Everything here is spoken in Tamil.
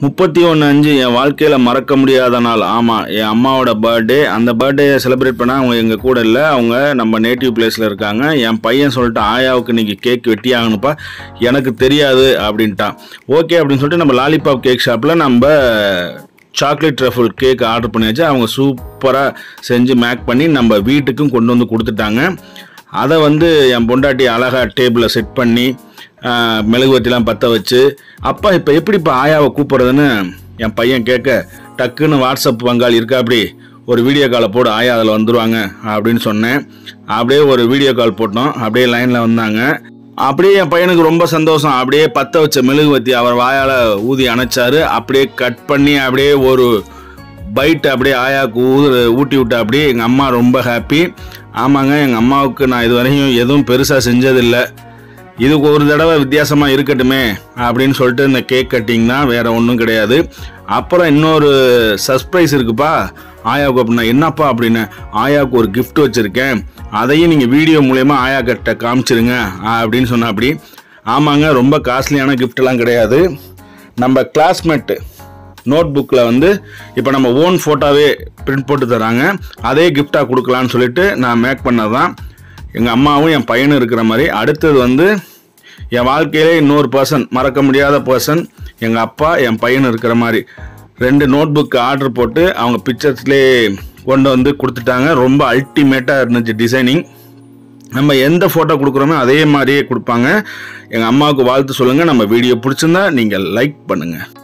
முப்பத்தி ஒன்று அஞ்சு என் வாழ்க்கையில் மறக்க முடியாத நாள் ஆமாம் என் அம்மாவோட பர்த்டே அந்த பர்த்டே செலிப்ரேட் பண்ண அவங்க எங்கள் கூட இல்லை அவங்க நம்ம நேட்டிவ் பிளேஸில் இருக்காங்க என் பையன் சொல்லிட்டு ஆயாவுக்கு இன்னைக்கு கேக் வெட்டி ஆகணுப்பா எனக்கு தெரியாது அப்படின்ட்டான் ஓகே அப்படின்னு சொல்லிட்டு நம்ம லாலிபாப் கேக் ஷாப்பில் நம்ம சாக்லேட் ட்ரஃபிள் கேக் ஆர்டர் பண்ணியாச்சு அவங்க சூப்பராக செஞ்சு மேக் பண்ணி நம்ம வீட்டுக்கும் கொண்டு வந்து கொடுத்துட்டாங்க அதை வந்து என் பொண்டாட்டி அழகாக டேபிளில் செட் பண்ணி ஆஹ், மெழுகுவர்த்திலாம் பற்ற வச்சு அப்பா இப்போ எப்படிப்பா ஆயாவை கூப்பிட்றதுன்னு என் பையன் கேட்க டக்குன்னு வாட்ஸ்அப் பங்காளி இருக்கா அப்படி ஒரு வீடியோ காலை போடு ஆயா அதில் வந்துருவாங்க அப்படின்னு சொன்னேன் அப்படியே ஒரு வீடியோ கால் போட்டோம் அப்படியே லைனில் வந்தாங்க அப்படியே என் பையனுக்கு ரொம்ப சந்தோஷம் அப்படியே பற்ற வச்ச மெழுகுவர்த்தி அவர் வாயால் ஊதி அணைச்சாரு அப்படியே கட் பண்ணி அப்படியே ஒரு பைட் அப்படியே ஆயாவுக்கு ஊ ஊட்டி விட்டா அப்படியே எங்கள் அம்மா ரொம்ப ஹாப்பி ஆமாங்க எங்கள் அம்மாவுக்கு நான் இது வரைக்கும் எதுவும் பெருசாக செஞ்சதில்லை இதுக்கு ஒரு தடவை வித்தியாசமாக இருக்கட்டுமே அப்படின்னு சொல்லிட்டு இந்த கேக் கட்டிங் தான் வேறு ஒன்றும் கிடையாது அப்புறம் இன்னொரு சர்ப்ரைஸ் இருக்குப்பா ஆயாவுக்கு அப்படின்னா என்னப்பா அப்படின்னு ஆயாவுக்கு ஒரு gift வச்சுருக்கேன் அதையும் நீங்கள் வீடியோ மூலயமா ஆயா கிட்ட காமிச்சிருங்க அப்படின்னு சொன்னா அப்படி ஆமாங்க ரொம்ப காஸ்ட்லியான கிஃப்ட்லாம் கிடையாது நம்ம கிளாஸ்மேட்டு நோட் புக்கில் வந்து இப்போ நம்ம ஓன் ஃபோட்டோவே பிரிண்ட் போட்டு தராங்க அதே கிஃப்டாக கொடுக்கலான்னு சொல்லிட்டு நான் மேக் பண்ணது தான் எங்கள் அம்மாவும் என் பையனும் இருக்கிற மாதிரி அடுத்தது வந்து என் வாழ்க்கையிலே இன்னொரு பர்சன் மறக்க முடியாத பர்சன் எங்கள் அப்பா என் பையன் இருக்கிற மாதிரி ரெண்டு நோட் புக் ஆர்டர் போட்டு அவங்க பிக்சர்ஸ்லேயே கொண்டு வந்து கொடுத்துட்டாங்க ரொம்ப அல்டிமேட்டாக இருந்துச்சு டிசைனிங் நம்ம எந்த ஃபோட்டோ கொடுக்குறோமோ அதே மாதிரியே கொடுப்பாங்க எங்கள் அம்மாவுக்கு வாழ்த்து சொல்லுங்கள் நம்ம வீடியோ பிடிச்சிருந்தா நீங்கள் லைக் பண்ணுங்கள்